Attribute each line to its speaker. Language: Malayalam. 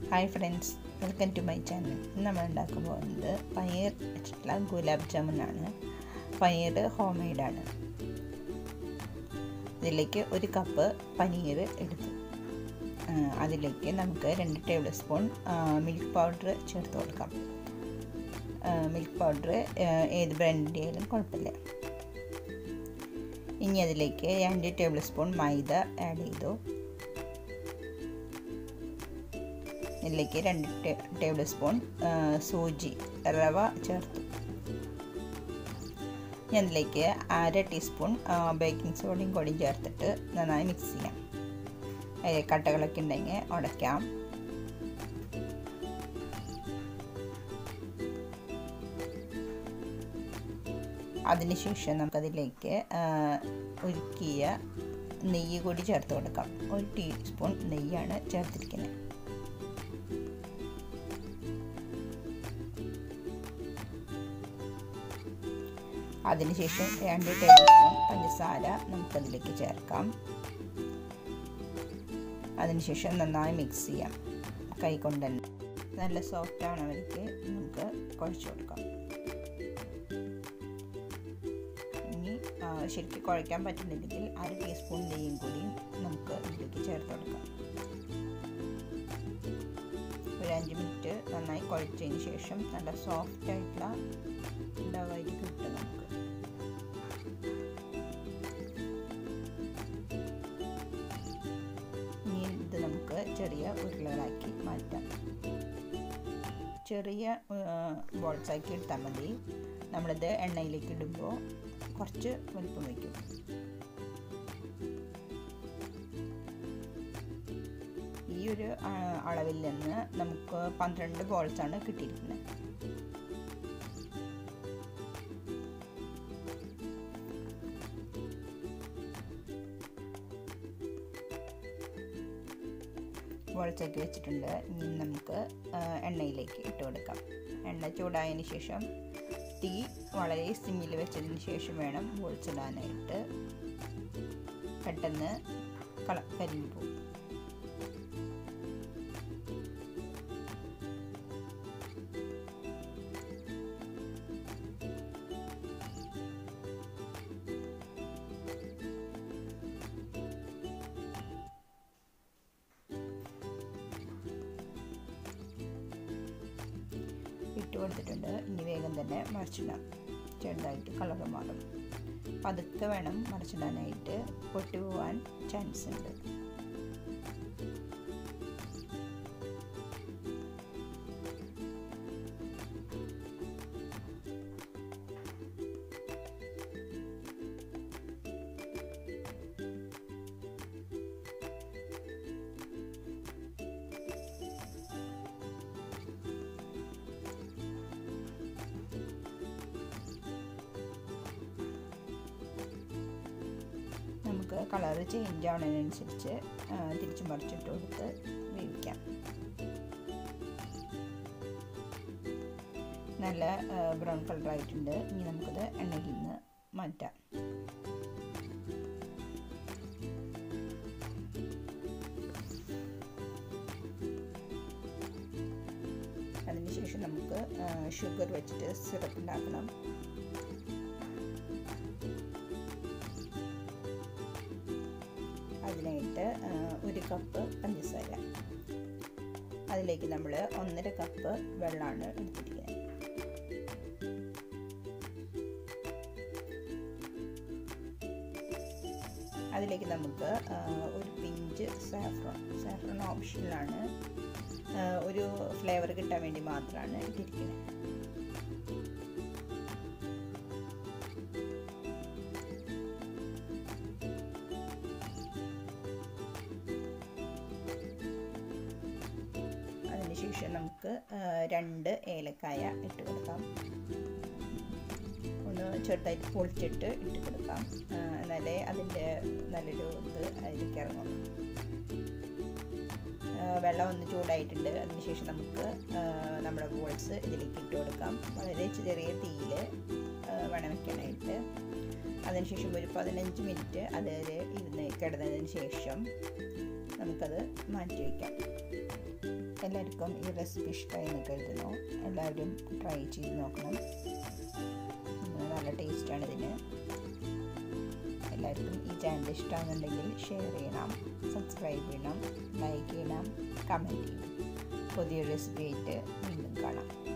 Speaker 1: hi friends welcome to my channel ഇന്ന് നമ്മൾ ഉണ്ടാക്കാൻ പോകുന്നത് പനീർ വെച്ചിട്ടുള്ള ഗുലാബ് ജാമുനാണ് പനീർ ഹോം മെയ്ഡാണ് ഇതിലേക്ക് ഒരു കപ്പ് പനീർ എടുത്തു ആ, അതിലേക്ക് നമുക്ക് രണ്ട് ടേബിൾ സ്പൂൺ മിൽക്ക് പൗഡർ ചേർത്ത് കൊടുക്കാം മിൽക്ക് പൗഡർ ഏത് ബ്രാൻഡിൻ്റെ ആയാലും കുഴപ്പമില്ല ഇനി അതിലേക്ക് രണ്ട് ടേബിൾ സ്പൂൺ മൈദ ആഡ് ചെയ്തു ഇതിലേക്ക് രണ്ട് ടേബിൾ സ്പൂൺ സൂചി റവ ചേർത്തു ഞാൻ ഇതിലേക്ക് അര ടീസ്പൂൺ ബേക്കിംഗ് സോഡയും കൂടി ചേർത്തിട്ട് നന്നായി മിക്സ് ചെയ്യാം അതിൽ കട്ടകളൊക്കെ ഉണ്ടെങ്കിൽ ഉടയ്ക്കാം അതിനുശേഷം നമുക്കതിലേക്ക് ഒരുക്കിയ നെയ്യ് കൂടി ചേർത്ത് കൊടുക്കാം ഒരു ടീസ്പൂൺ നെയ്യാണ് ചേർത്തിരിക്കുന്നത് അതിനുശേഷം രണ്ട് ടേബിൾ സ്പൂൺ പഞ്ചസാര നമുക്കതിലേക്ക് ചേർക്കാം അതിനുശേഷം നന്നായി മിക്സ് ചെയ്യാം കൈ കൊണ്ട് തന്നെ നല്ല സോഫ്റ്റ് ആവണവർക്ക് നമുക്ക് കുഴച്ച് കൊടുക്കാം ഇനി ശരിക്കും കുഴയ്ക്കാൻ പറ്റുന്നില്ലെങ്കിൽ അര ടീസ്പൂൺ നെയ്യും കൂടി നമുക്ക് ഇതിലേക്ക് ചേർത്ത് കൊടുക്കാം ഒരു അഞ്ച് മിനിറ്റ് നന്നായി കുഴച്ചതിന് ശേഷം നല്ല സോഫ്റ്റ് ആയിട്ടുള്ള ഉണ്ടാവായിട്ട് കിട്ടും നമുക്ക് ഇനി ഇത് നമുക്ക് ചെറിയ ഉരുളകളാക്കി മാറ്റാം ചെറിയ ബോൾസാക്കി എടുത്താൽ മതി നമ്മളിത് എണ്ണയിലേക്ക് ഇടുമ്പോൾ കുറച്ച് വലിപ്പം വയ്ക്കും ഈ ഒരു അളവിൽ നിന്ന് നമുക്ക് പന്ത്രണ്ട് ബോൾസാണ് കിട്ടിയിരിക്കുന്നത് ബോൾസാക്കി വെച്ചിട്ടുണ്ട് ഇനി നമുക്ക് എണ്ണയിലേക്ക് ഇട്ട് കൊടുക്കാം എണ്ണ ചൂടായതിന് ശേഷം തീ വളരെ സിമ്മിൽ വെച്ചതിന് ശേഷം വേണം ബോൾസ് ഇടാനായിട്ട് പെട്ടെന്ന് കള കരിഞ്ഞു പോകും ഇട്ട് കൊടുത്തിട്ടുണ്ട് ഇനി വേഗം തന്നെ മറിച്ചിടാം ചെറുതായിട്ട് കളർ മാറും പതുക്കെ വേണം മറിച്ചിടാനായിട്ട് പൊട്ടി പോവാൻ ചാൻസ് ഉണ്ട് നമുക്ക് കളർ ചേഞ്ച് ആവുന്നതിനനുസരിച്ച് തിരിച്ചു മറിച്ചിട്ട് കൊടുത്ത് വേവിക്കാം നല്ല ബ്രൗൺ കളർ ആയിട്ടുണ്ട് ഇനി നമുക്കത് എണ്ണയിൽ നിന്ന് മാറ്റാം അതിനുശേഷം നമുക്ക് ഷുഗർ വെച്ചിട്ട് സിറപ്പ് ഉണ്ടാക്കണം അതിനായിട്ട് ഒരു കപ്പ് പഞ്ചസാര അതിലേക്ക് നമ്മൾ ഒന്നര കപ്പ് വെള്ളമാണ് എടുത്തിരിക്കുന്നത് അതിലേക്ക് നമുക്ക് ഒരു പിഞ്ച് സാഫ്രോൺ സാഫ്രോൺ ഓപ്ഷനിലാണ് ഒരു ഫ്ലേവർ കിട്ടാൻ വേണ്ടി മാത്രമാണ് ഇട്ടിരിക്കുന്നത് അതിനുശേഷം നമുക്ക് രണ്ട് ഏലക്കായ ഇട്ട് കൊടുക്കാം ഒന്ന് ചെറുതായിട്ട് പൊളിച്ചിട്ട് ഇട്ട് കൊടുക്കാം എന്നാലേ അതിൻ്റെ നല്ലൊരു ഇത് അതിലേക്ക് ഇറങ്ങും വെള്ളം ഒന്ന് ചൂടായിട്ടുണ്ട് അതിനുശേഷം നമുക്ക് നമ്മുടെ ബോൾസ് ഇതിലേക്ക് ഇട്ട് കൊടുക്കാം വളരെ ചെറിയ തീയിൽ വേണം വെക്കാനായിട്ട് അതിനുശേഷം ഒരു പതിനഞ്ച് മിനിറ്റ് അതിൽ ഇരുന്ന് കിടന്നതിന് ശേഷം നമുക്കത് മാറ്റി വയ്ക്കാം എല്ലാവർക്കും ഈ റെസിപ്പി ഇഷ്ടമായി എന്ന് കരുതുന്നു എല്ലാവരും ട്രൈ ചെയ്ത് നോക്കണം നല്ല ടേസ്റ്റാണ് ഇതിന് എല്ലാവർക്കും ഈ ചാനൽ ഇഷ്ടമാണെന്നുണ്ടെങ്കിൽ ഷെയർ ചെയ്യണം സബ്സ്ക്രൈബ് ചെയ്യണം ലൈക്ക് ചെയ്യണം കമൻറ്റ് ചെയ്യണം പുതിയൊരു റെസിപ്പി ആയിട്ട് വീണ്ടും കാണാം